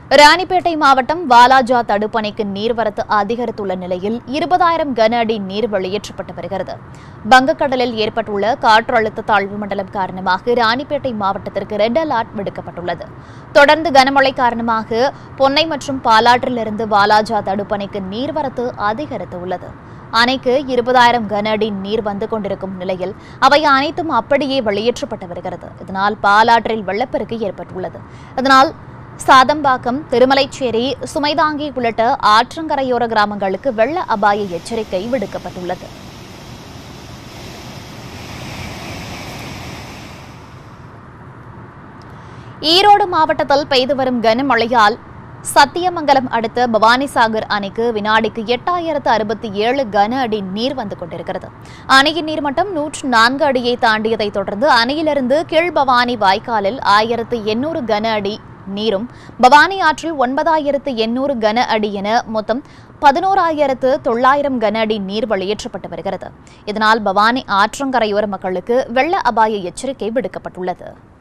ராணிப்பேட்டை மாவட்டம் வாலாஜா தடுப்பணைக்கு நீர்வரத்து அதிகரித்துள்ள நிலையில் இருபதாயிரம் கன அடி நீர் வெளியேற்றப்பட்டு வருகிறது வங்கக்கடலில் ஏற்பட்டுள்ள காற்றழுத்த தாழ்வு மண்டலம் காரணமாக ராணிப்பேட்டை மாவட்டத்திற்கு ரெட் அலர்ட் விடுக்கப்பட்டுள்ளது தொடர்ந்து கனமழை காரணமாக பொன்னை மற்றும் பாலாற்றிலிருந்து வாலாஜா தடுப்பணைக்கு நீர்வரத்து அதிகரித்துள்ளது அணைக்கு இருபதாயிரம் கன அடி நீர் வந்து கொண்டிருக்கும் நிலையில் அவை அனைத்தும் அப்படியே வெளியேற்றப்பட்டு வருகிறது இதனால் பாலாற்றில் வெள்ளப்பெருக்கு ஏற்பட்டுள்ளது இதனால் சாதம்பாக்கம் திருமலைச்சேரி சுமைதாங்கி உள்ளிட்ட ஆற்றங்கரையோர கிராமங்களுக்கு வெள்ள அபாய எச்சரிக்கை விடுக்கப்பட்டுள்ளது ஈரோடு மாவட்டத்தில் பெய்து வரும் கனமழையால் சத்தியமங்கலம் அடுத்த பவானிசாகர் அணைக்கு வினாடிக்கு எட்டாயிரத்து அறுபத்தி ஏழு கன அடி நீர் வந்து கொண்டிருக்கிறது அணையின் நீர்மட்டம் நூற்று நான்கு அடியை தாண்டியதை தொடர்ந்து அணையிலிருந்து கீழ்பவானி வாய்க்காலில் ஆயிரத்து எண்ணூறு கன அடி நீரும் பவானி ஆற்றில் ஒன்பதாயிரத்து எண்ணூறு கன அடி என மொத்தம் பதினோராயிரத்து தொள்ளாயிரம் கன அடி நீர் வெளியேற்றப்பட்டு வருகிறது இதனால் பவானி ஆற்றங்கரையோர மக்களுக்கு வெள்ள அபாய எச்சரிக்கை விடுக்கப்பட்டுள்ளது